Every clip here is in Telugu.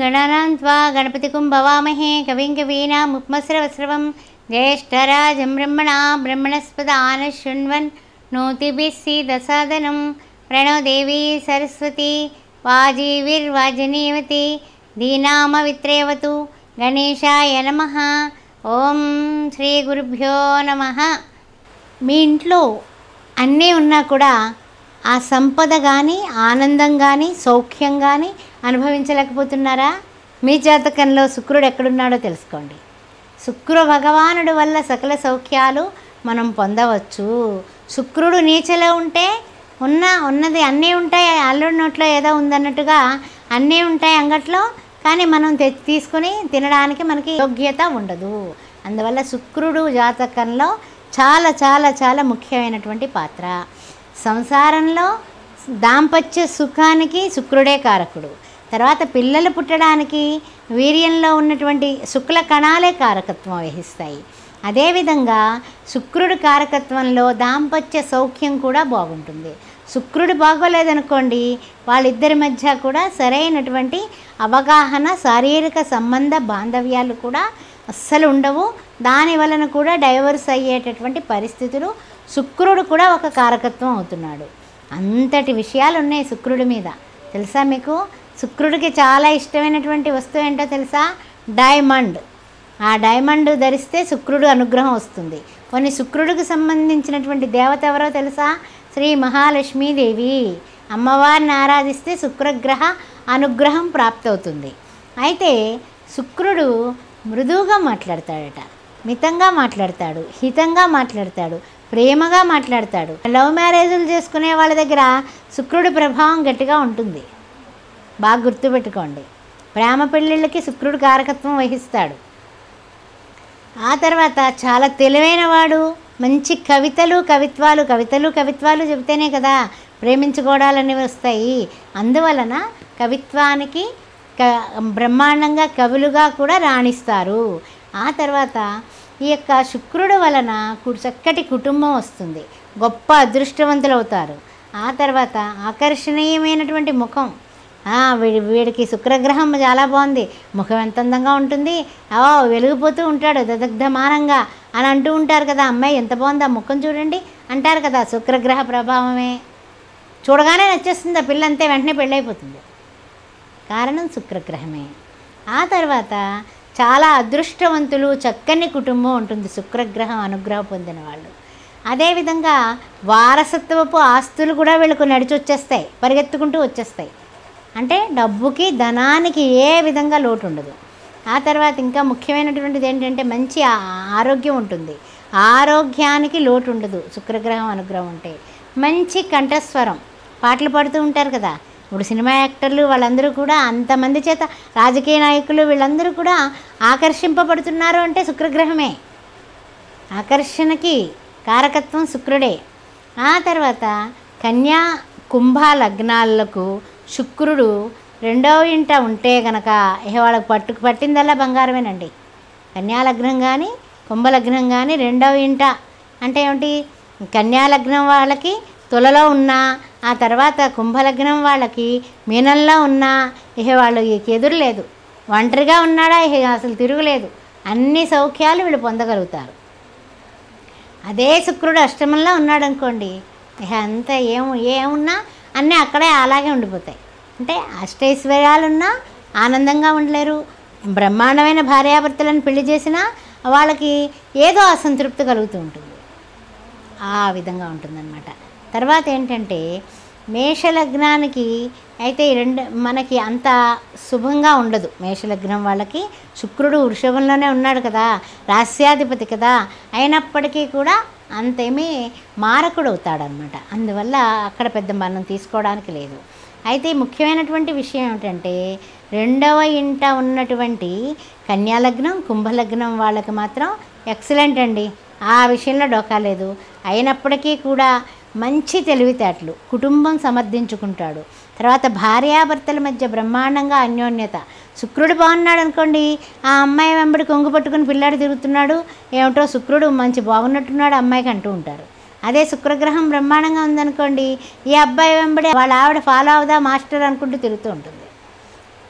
गणानां त्वा गणपतिकुं भवामहे कविं कवीनामुपमस्रवस्रवं ज्येष्ठराजं ब्रह्मणा ब्रह्मणस्पदान शृण्वन् नोतिभिः सीदसादनं प्रणो देवी सरस्वती वाजीविर्वाजनीवती दीनामवित्रेवतु గణేశాయ నమ ఓం శ్రీ గురుభ్యో నమ మీ ఇంట్లో అన్నీ ఉన్నా కూడా ఆ సంపద కానీ ఆనందం కానీ సౌఖ్యం కానీ అనుభవించలేకపోతున్నారా మీ జాతకంలో శుక్రుడు ఎక్కడున్నాడో తెలుసుకోండి శుక్ర భగవానుడు వల్ల సకల సౌఖ్యాలు మనం పొందవచ్చు శుక్రుడు నీచలో ఉంటే ఉన్న ఉన్నది అన్నీ ఉంటాయి అల్లుడి నోట్లో ఏదో ఉందన్నట్టుగా అన్నీ ఉంటాయి అంగట్లో కానీ మనం తె తీసుకుని తినడానికి మనకి యోగ్యత ఉండదు అందువల్ల శుక్రుడు జాతకంలో చాలా చాలా చాలా ముఖ్యమైనటువంటి పాత్ర సంసారంలో దాంపత్య సుఖానికి శుక్రుడే కారకుడు తర్వాత పిల్లలు పుట్టడానికి వీర్యంలో ఉన్నటువంటి శుక్ల కణాలే కారకత్వం వహిస్తాయి అదేవిధంగా శుక్రుడి కారకత్వంలో దాంపత్య సౌఖ్యం కూడా బాగుంటుంది శుక్రుడు బాగోలేదనుకోండి వాళ్ళిద్దరి మధ్య కూడా సరైనటువంటి అవగాహన శారీరక సంబంధ బాంధవ్యాలు కూడా అస్సలు ఉండవు దాని వలన కూడా డైవర్స్ అయ్యేటటువంటి పరిస్థితులు శుక్రుడు కూడా ఒక కారకత్వం అవుతున్నాడు అంతటి విషయాలు ఉన్నాయి శుక్రుడి మీద తెలుసా మీకు శుక్రుడికి చాలా ఇష్టమైనటువంటి వస్తువు ఏంటో తెలుసా డైమండ్ ఆ డైమండ్ ధరిస్తే శుక్రుడు అనుగ్రహం వస్తుంది కొన్ని శుక్రుడికి సంబంధించినటువంటి దేవత ఎవరో తెలుసా శ్రీ మహాలక్ష్మీదేవి అమ్మవారిని ఆరాధిస్తే శుక్రగ్రహ అనుగ్రహం ప్రాప్తవుతుంది అయితే శుక్రుడు మృదువుగా మాట్లాడతాడట మితంగా మాట్లాడతాడు హితంగా మాట్లాడతాడు ప్రేమగా మాట్లాడతాడు లవ్ మ్యారేజులు చేసుకునే వాళ్ళ దగ్గర శుక్రుడి ప్రభావం గట్టిగా ఉంటుంది బాగా గుర్తుపెట్టుకోండి ప్రేమ పెళ్ళిళ్ళకి శుక్రుడు కారకత్వం వహిస్తాడు ఆ తర్వాత చాలా తెలివైన వాడు మంచి కవితలు కవిత్వాలు కవితలు కవిత్వాలు చెబితేనే కదా ప్రేమించుకోవడాలనేవి వస్తాయి అందువలన కవిత్వానికి క బ్రహ్మాండంగా కవులుగా కూడా రాణిస్తారు ఆ తర్వాత ఈ యొక్క శుక్రుడు వలన కు- చక్కటి కుటుంబం వస్తుంది గొప్ప అదృష్టవంతులు అవుతారు ఆ తర్వాత ఆకర్షణీయమైనటువంటి ముఖం ఆ, వీడి వీడికి శుక్రగ్రహం చాలా బాగుంది ముఖం ఎంత అందంగా ఉంటుంది ఓ వెలిగిపోతూ ఉంటాడు దదగ్ధమానంగా అని అంటూ ఉంటారు కదా అమ్మాయి ఎంత బాగుంది ఆ ముఖం చూడండి అంటారు కదా శుక్రగ్రహ ప్రభావమే చూడగానే నచ్చేస్తుంది ఆ పిల్ల అంతే వెంటనే పెళ్ళైపోతుంది కారణం శుక్రగ్రహమే ఆ తర్వాత చాలా అదృష్టవంతులు చక్కని కుటుంబం ఉంటుంది శుక్రగ్రహం అనుగ్రహం పొందిన వాళ్ళు అదేవిధంగా వారసత్వపు ఆస్తులు కూడా వీళ్ళకు నడిచి వచ్చేస్తాయి పరిగెత్తుకుంటూ వచ్చేస్తాయి అంటే డబ్బుకి ధనానికి ఏ విధంగా లోటు ఉండదు ఆ తర్వాత ఇంకా ముఖ్యమైనటువంటిది ఏంటంటే మంచి ఆ- ఆరోగ్యం ఉంటుంది ఆరోగ్యానికి లోటు ఉండదు శుక్రగ్రహం అనుగ్రహం ఉంటే మంచి కంఠస్వరం పాటలు పాడుతూ ఉంటారు కదా ఇప్పుడు సినిమా యాక్టర్లు వాళ్ళందరూ కూడా అంతమంది చేత రాజకీయ నాయకులు వీళ్ళందరూ కూడా ఆకర్షింపబడుతున్నారు అంటే శుక్రగ్రహమే ఆకర్షణకి కారకత్వం శుక్రుడే ఆ తర్వాత కన్యా కుంభ లగ్నాలకు శుక్రుడు రెండవ ఇంట ఉంటే గనక ఇహ వాళ్ళకి పట్టుకు పట్టిందల్లా బంగారమేనండి కన్యా లగ్నం కానీ కుంభ లగ్నం కానీ రెండవ ఇంట అంటే ఏమిటి కన్యా లగ్నం వాళ్ళకి తులలో ఉన్న ఆ తర్వాత కుంభలగ్నం వాళ్ళకి మీనంలో ఉన్న ఇహ వాళ్ళు ఇక ఎదురు లేదు ఒంటరిగా ఉన్నాడా ఇహ అసలు తిరుగులేదు అన్ని సౌఖ్యాలు వీళ్ళు పొందగలుగుతారు అదే శుక్రుడు అష్టమంలో ఉన్నాడు అనుకోండి ఇక అంతా ఏం ఏమున్నా అన్నీ అక్కడే అలాగే ఉండిపోతాయి అంటే అష్టైశ్వర్యాలున్నా ఆనందంగా ఉండలేరు బ్రహ్మాండమైన భార్యాభర్తలను పెళ్లి చేసినా వాళ్ళకి ఏదో అసంతృప్తి కలుగుతూ ఉంటుంది ఆ విధంగా ఉంటుందన్నమాట తర్వాత ఏంటంటే మేషలగ్నానికి అయితే ఈ రెండు మనకి అంత శుభంగా ఉండదు మేషలగ్నం వాళ్ళకి శుక్రుడు వృషభంలోనే ఉన్నాడు కదా రాస్యాధిపతి కదా అయినప్పటికీ కూడా అంతేమీ మారకుడు అవుతాడనమాట అందువల్ల అక్కడ పెద్ద మనం తీసుకోవడానికి లేదు అయితే ముఖ్యమైనటువంటి విషయం ఏమిటంటే రెండవ ఇంట ఉన్నటువంటి కన్యాలగ్నం కుంభలగ్నం వాళ్ళకి మాత్రం ఎక్సలెంట్ అండి ఆ విషయంలో డోకా లేదు అయినప్పటికీ కూడా మంచి తెలివితేటలు కుటుంబం సమర్థించుకుంటాడు తర్వాత భార్యాభర్తల మధ్య బ్రహ్మాండంగా అన్యోన్యత శుక్రుడు బాగున్నాడు అనుకోండి ఆ అమ్మాయి వెంబడి కొంగు పట్టుకుని పిల్లాడు తిరుగుతున్నాడు ఏమిటో శుక్రుడు మంచి బాగున్నట్టున్నాడు అమ్మాయికి అంటూ ఉంటారు అదే శుక్రగ్రహం బ్రహ్మాండంగా ఉందనుకోండి ఈ అబ్బాయి వెంబడి వాళ్ళ ఆవిడ ఫాలో అవుదా మాస్టర్ అనుకుంటూ తిరుగుతూ ఉంటుంది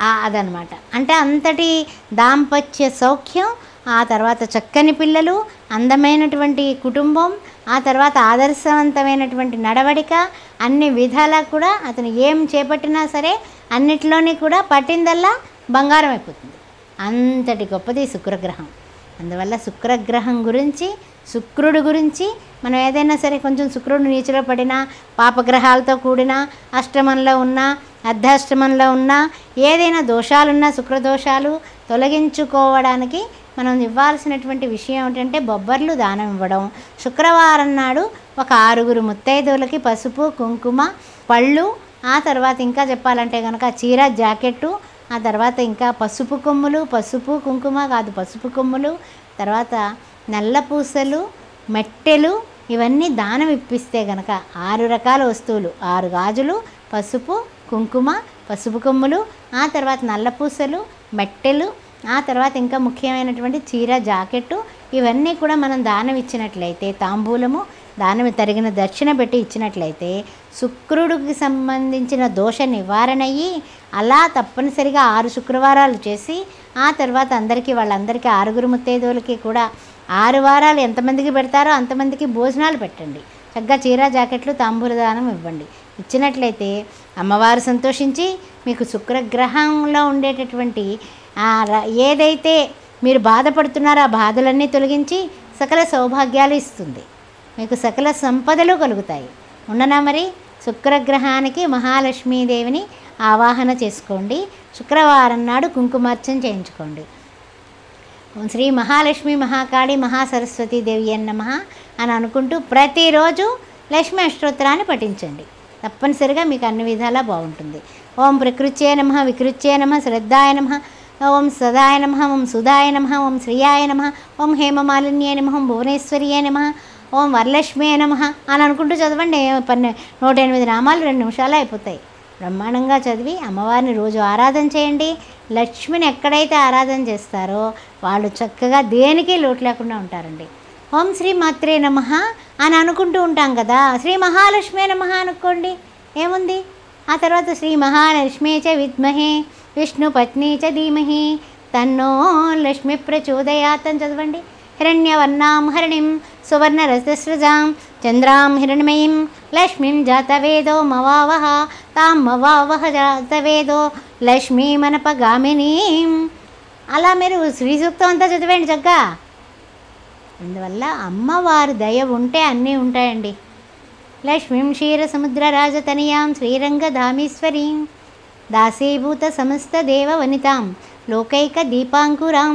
ఆ- అదనమాట అంటే అంతటి దాంపత్య సౌఖ్యం ఆ తర్వాత చక్కని పిల్లలు అందమైనటువంటి కుటుంబం ఆ తర్వాత ఆదర్శవంతమైనటువంటి నడవడిక అన్ని విధాలా కూడా అతను ఏం చేపట్టినా సరే అన్నిటిలోని కూడా పట్టిందల్లా బంగారం అయిపోతుంది అంతటి గొప్పది శుక్రగ్రహం అందువల్ల శుక్రగ్రహం గురించి శుక్రుడు గురించి మనం ఏదైనా సరే కొంచెం శుక్రుడు నీచులో పడినా పాపగ్రహాలతో కూడిన అష్టమంలో ఉన్నా అర్ధాష్టమంలో ఉన్నా ఏదైనా దోషాలున్నా శుక్రదోషాలు తొలగించుకోవడానికి మనం ఇవ్వాల్సినటువంటి విషయం ఏంటంటే బొబ్బర్లు దానం ఇవ్వడం శుక్రవారం నాడు ఒక ఆరుగురు ముత్తైదువులకి పసుపు కుంకుమ పళ్ళు ఆ తర్వాత ఇంకా చెప్పాలంటే కనుక చీర జాకెట్టు ఆ తర్వాత ఇంకా పసుపు కొమ్ములు పసుపు కుంకుమ కాదు పసుపు కొమ్ములు తర్వాత నల్ల పూసలు మెట్టెలు ఇవన్నీ దానం ఇప్పిస్తే గనక ఆరు రకాల వస్తువులు ఆరు గాజులు పసుపు కుంకుమ పసుపు కొమ్ములు ఆ తర్వాత నల్ల పూసలు మెట్టెలు ఆ తర్వాత ఇంకా ముఖ్యమైనటువంటి చీర జాకెట్టు ఇవన్నీ కూడా మనం దానం ఇచ్చినట్లయితే తాంబూలము దానం తరిగిన దక్షిణ పెట్టి ఇచ్చినట్లయితే శుక్రుడికి సంబంధించిన దోష నివారణ అయ్యి అలా తప్పనిసరిగా ఆరు శుక్రవారాలు చేసి ఆ తర్వాత అందరికీ వాళ్ళందరికీ ఆరుగురు ముత్తైదువులకి కూడా ఆరు వారాలు ఎంతమందికి పెడతారో అంతమందికి భోజనాలు పెట్టండి చక్కగా చీర జాకెట్లు తాంబూల దానం ఇవ్వండి ఇచ్చినట్లయితే అమ్మవారు సంతోషించి మీకు శుక్రగ్రహంలో ఉండేటటువంటి ఆ ర- ఏదైతే మీరు బాధపడుతున్నారో ఆ బాధలన్నీ తొలగించి సకల సౌభాగ్యాలు ఇస్తుంది మీకు సకల సంపదలు కలుగుతాయి ఉండనా మరి శుక్రగ్రహానికి మహాలక్ష్మీదేవిని ఆవాహన చేసుకోండి శుక్రవారం నాడు కుంకుమార్చన చేయించుకోండి ఓం శ్రీ మహాలక్ష్మి మహాకాళి మహాసరస్వతి దేవి నమ అని అనుకుంటూ ప్రతిరోజు లక్ష్మీ అష్టోత్తరాన్ని పఠించండి తప్పనిసరిగా మీకు అన్ని విధాలా బాగుంటుంది ఓం ప్రకృత్యే నమ వికృత్యే నమ శ్రద్ధాయ నమ ఓం సదాయ నమ ఓం సుధాయ నమ ఓం శ్రీయాయ నమ ఓం హేమమాలిన్యే నమ ఓం భువనేశ్వర్యే నమ ఓం వరలక్ష్మి నమ అని అనుకుంటూ చదవండి పన్నె నూట ఎనిమిది నామాలు రెండు నిమిషాలు అయిపోతాయి బ్రహ్మాండంగా చదివి అమ్మవారిని రోజు ఆరాధన చేయండి లక్ష్మిని ఎక్కడైతే ఆరాధన చేస్తారో వాళ్ళు చక్కగా దేనికి లోటు లేకుండా ఉంటారండి ఓం శ్రీ మాత్రే నమ అని అనుకుంటూ ఉంటాం కదా శ్రీ మహాలక్ష్మి నమ అనుకోండి ఏముంది ఆ తర్వాత శ్రీ మహాలక్ష్మి చ విద్మహే విష్ణు పత్ని చ ధీమహి తన్నో లక్ష్మి ప్రచోదయాత్ అని చదవండి హిరణ్యవర్ణాం హరిణిం సువర్ణరసస్రజాం చంద్రాం హిరణ్మయీం లక్ష్మీం జాతవేదో మవావహ తాం మవావహ జాతవేదో లక్ష్మీమనపగామినీం అలా మీరు శ్రీ సూక్తం అంతా చదివేయండి చక్కగా అందువల్ల అమ్మవారి దయ ఉంటే అన్నీ ఉంటాయండి లక్ష్మీం క్షీరసముద్ర రాజతనయాం శ్రీరంగధామేశ్వరీం దాసీభూత సమస్త దేవ వనితాం లోకైక దీపాంకురాం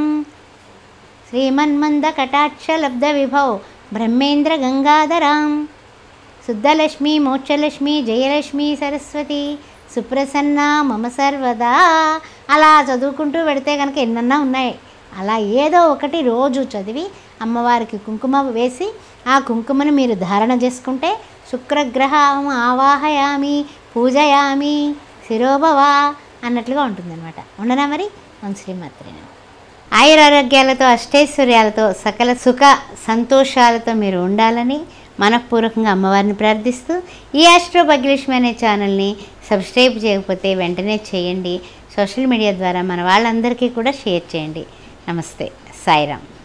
శ్రీమన్మంద కటాక్ష లబ్ధ విభౌ బ్రహ్మేంద్ర గంగాధరాం శుద్ధలక్ష్మి మోక్షలక్ష్మి జయలక్ష్మి సరస్వతి సుప్రసన్న మమ సర్వదా అలా చదువుకుంటూ పెడితే కనుక ఎన్నన్నా ఉన్నాయి అలా ఏదో ఒకటి రోజు చదివి అమ్మవారికి కుంకుమ వేసి ఆ కుంకుమను మీరు ధారణ చేసుకుంటే శుక్రగ్రహం ఆవాహయామి పూజయామి శిరోభవ అన్నట్లుగా ఉంటుందన్నమాట ఉండనా మరి ఓం శ్రీమాత్రేన ఆయురారోగ్యాలతో అష్టైశ్వర్యాలతో సకల సుఖ సంతోషాలతో మీరు ఉండాలని మనఃపూర్వకంగా అమ్మవారిని ప్రార్థిస్తూ ఈ ఆస్ట్రో భాగ్యలక్ష్మి అనే ఛానల్ని సబ్స్క్రైబ్ చేయకపోతే వెంటనే చేయండి సోషల్ మీడియా ద్వారా మన వాళ్ళందరికీ కూడా షేర్ చేయండి నమస్తే సాయిరామ్